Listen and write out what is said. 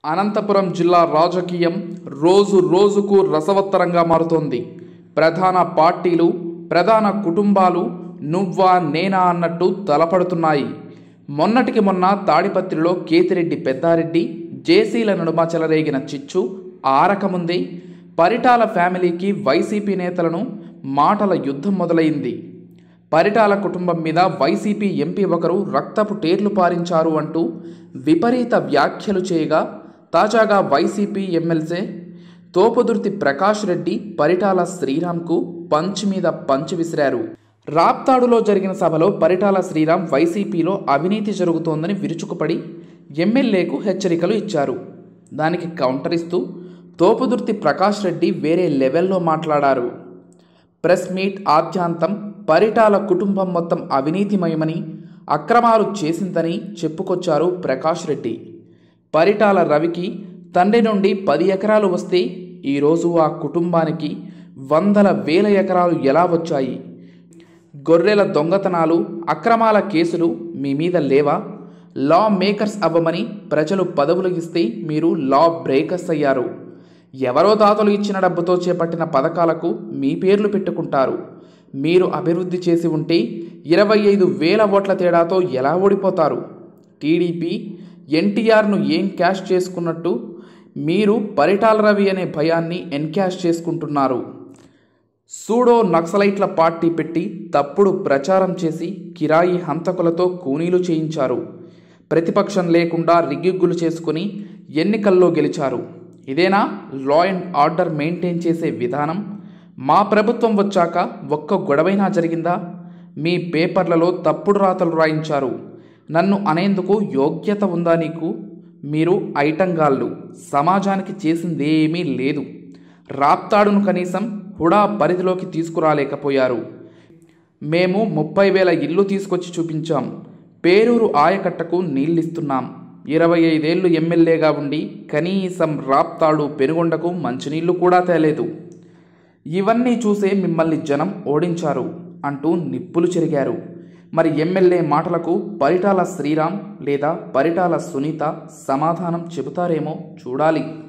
అనంతపురం జిల్లా రాజకీయం రోజు రోజుకు రసవత్తరంగా మారుతోంది ప్రధాన పార్టీలు ప్రధాన కుటుంబాలు నువ్వా నేనా అన్నట్టు తలపడుతున్నాయి మొన్నటికి మొన్న తాడిపత్రిలో కేతిరెడ్డి పెద్దారెడ్డి జేసీల నడుమ చెలరేగిన చిచ్చు ఆరకముందే పరిటాల ఫ్యామిలీకి వైసీపీ నేతలను మాటల యుద్ధం మొదలైంది పరిటాల కుటుంబం మీద వైసీపీ ఎంపీ ఒకరు రక్తపు టేర్లు పారించారు అంటూ విపరీత వ్యాఖ్యలు చేయగా తాజాగా వైసీపీ ఎమ్మెల్సీ తోపుదుర్తి ప్రకాష్ రెడ్డి పరిటాల శ్రీరామ్కు పంచ్ మీద పంచ్ విసిరారు రాప్తాడులో జరిగిన సభలో పరిటాల శ్రీరామ్ వైసీపీలో అవినీతి జరుగుతోందని విరుచుకుపడి ఎమ్మెల్యేకు హెచ్చరికలు ఇచ్చారు దానికి కౌంటర్ ఇస్తూ తోపుదుర్తి ప్రకాష్ రెడ్డి వేరే లెవెల్లో మాట్లాడారు ప్రెస్ మీట్ ఆద్యాంతం పరిటాల కుటుంబం మొత్తం అవినీతిమయమని అక్రమాలు చేసిందని చెప్పుకొచ్చారు ప్రకాష్ రెడ్డి పరిటాల రవికి తండ్రి నుండి పది ఎకరాలు వస్తే ఈరోజు ఆ కుటుంబానికి వందల వేల ఎకరాలు ఎలా వచ్చాయి గొర్రెల దొంగతనాలు అక్రమాల కేసులు మీ మీద లేవా లా మేకర్స్ అవ్వమని ప్రజలు పదవులు ఇస్తే మీరు లా బ్రేకర్స్ అయ్యారు ఎవరో తాతలు ఇచ్చిన డబ్బుతో చేపట్టిన పథకాలకు మీ పేర్లు పెట్టుకుంటారు మీరు అభివృద్ధి చేసి ఉంటే ఇరవై ఐదు వేల ఓట్ల తేడాతో ఎలా ఓడిపోతారు టీడీపీ ఎన్టీఆర్ను ఏం క్యాష్ చేసుకున్నట్టు మీరు పరిటాల రవి అనే భయాన్ని ఎన్క్యాష్ చేసుకుంటున్నారు సూడో నక్సలైట్ల పార్టీ పెట్టి తప్పుడు ప్రచారం చేసి కిరాయి హంతకులతో కూనీలు చేయించారు ప్రతిపక్షం లేకుండా రిగ్గిగ్గులు చేసుకుని ఎన్నికల్లో గెలిచారు ఇదేనా లా అండ్ ఆర్డర్ మెయింటైన్ చేసే విధానం మా ప్రభుత్వం వచ్చాక ఒక్క గొడవైనా జరిగిందా మీ పేపర్లలో తప్పుడు రాతలు రాయించారు నన్ను అనేందుకు యోగ్యత ఉందా నీకు మీరు ఐటంగాళ్ళు సమాజానికి చేసిందేమీ లేదు రాప్తాడును కనీసం హుడా పరిధిలోకి తీసుకురాలేకపోయారు మేము ముప్పై వేల ఇల్లు తీసుకొచ్చి చూపించాం పేరూరు ఆయకట్టకు నీళ్ళిస్తున్నాం ఇరవై ఐదేళ్లు ఎమ్మెల్యేగా ఉండి కనీసం రాప్తాడు పెనుగొండకు మంచినీళ్లు కూడా తేలేదు ఇవన్నీ చూసే మిమ్మల్ని జనం ఓడించారు అంటూ నిప్పులు చెరిగారు మరి ఎమ్మెల్యే మాటలకు పరిటాల శ్రీరామ్ లేదా పరిటాల సునీత సమాధానం చెబుతారేమో చూడాలి